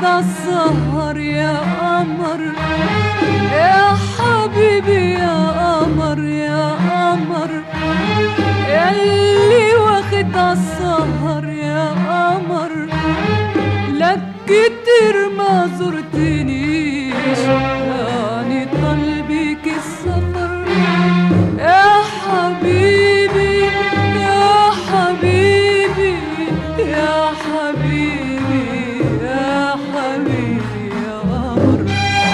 السهر يا قمر يا حبيبي يا قمر يا قمر ياللي واخد السهر يا قمر لك كتير ما زرتنيش يعني طلبك السفر يا حبيبي يا حبيبي يا حبيبي يا حبيبي يا قمر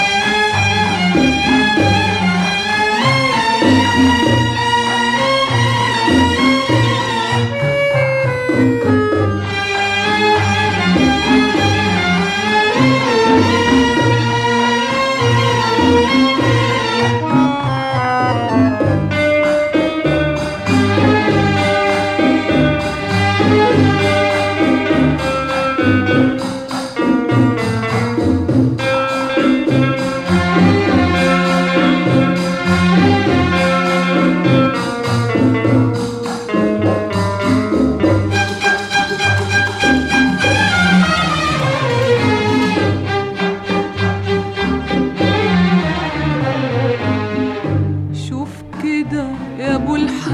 شوف كده يا ابو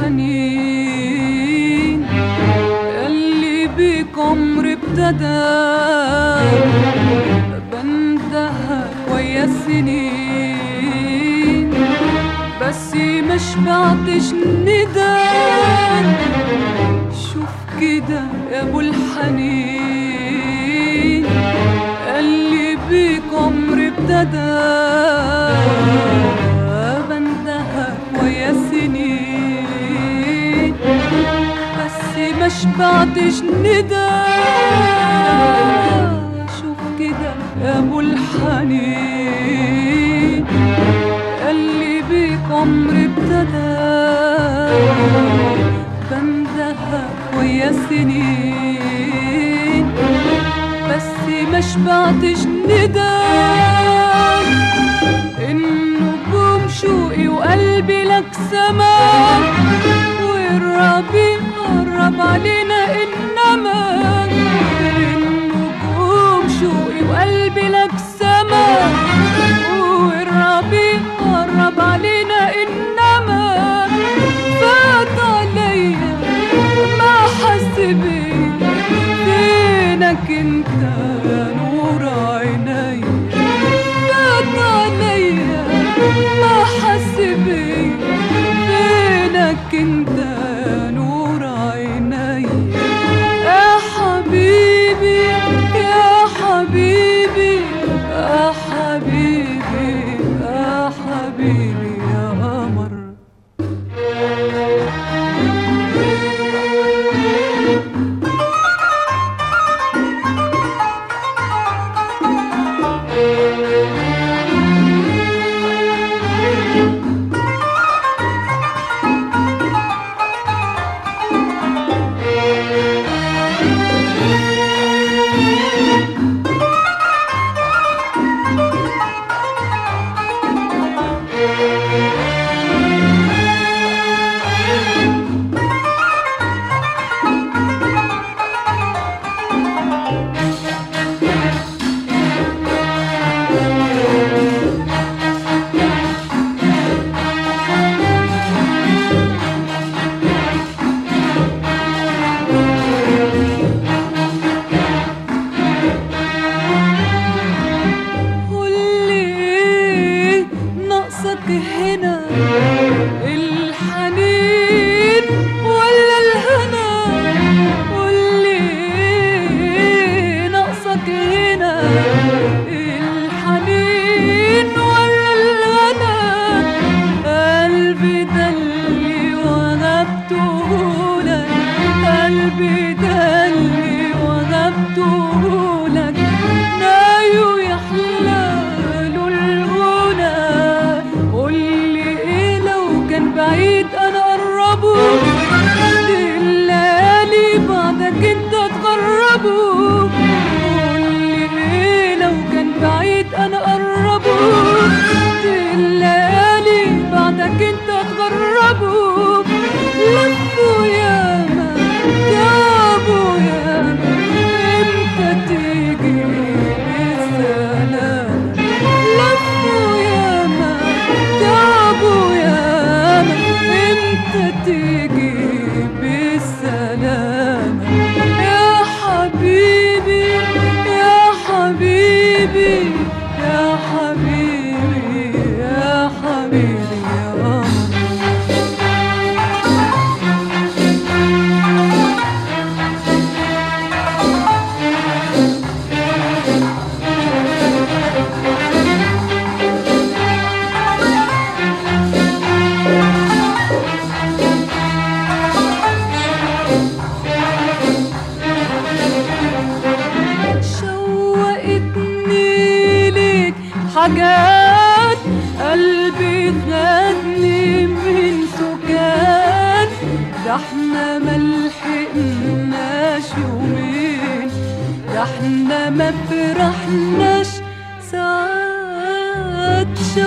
الحنين اللي بيك عمري ابتدى بندهك ويا السنين بس ما شبعتش ندى شوف كده يا ابو الحنين اللي بيك عمري ابتدى بندهك ويا السنين بس ما شبعتش ندى شوف كده يا ابو الحنين اللي بيك عمري ابتدى بندهك ويا السنين بس ما شبعتش ندى النجوم شوقي وقلبي لك سما والربيع قرب علينا انما النجوم شوقي وقلبي لك سما والربيع قرب علينا انما فات عليا ما حس بيا فينك انت يا نور عيني فات عليا ما حس بيا فينك انت يا نور عيني يا حبيبي يا حبيبي يا حبيبي يا حبيبي يا قمر قولي ناقصك هنا الحنين ولا الهنا قولي ناقصك هنا الحنين ولا الهنا قلبي ده اللي وهبته لك قلبي ده اللي وهبته لك نايو يحلاله الغنى قولي ايه لو كان بعيد انا قربه الليالي بعدك انت تقربه قولي ايه لو كان بعيد انا قربه الليالي بعدك انت تقربه لفوا ياما جابوا ياما امتى تيجي ده احنا ملحقناش يومين ده احنا ما فرحناش ساعات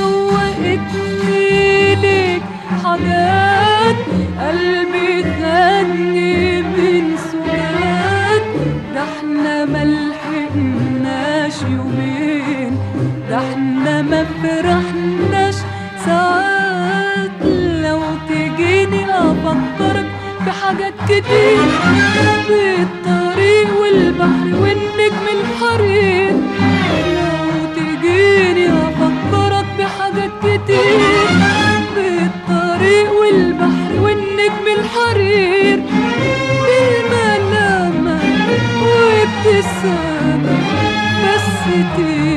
شوقتني ليك حاجات قلبي خدني من سكات ده احنا ملحقناش يومين ده احنا ما فرحناش ساعات لو تجيني افكرك في حاجات كتير بالطريق والبحر والنجم الحرير لو تجيني افكرك بحاجات كتير بالطريق والبحر والنجم الحرير بالملامة وابتسامة بس تيجي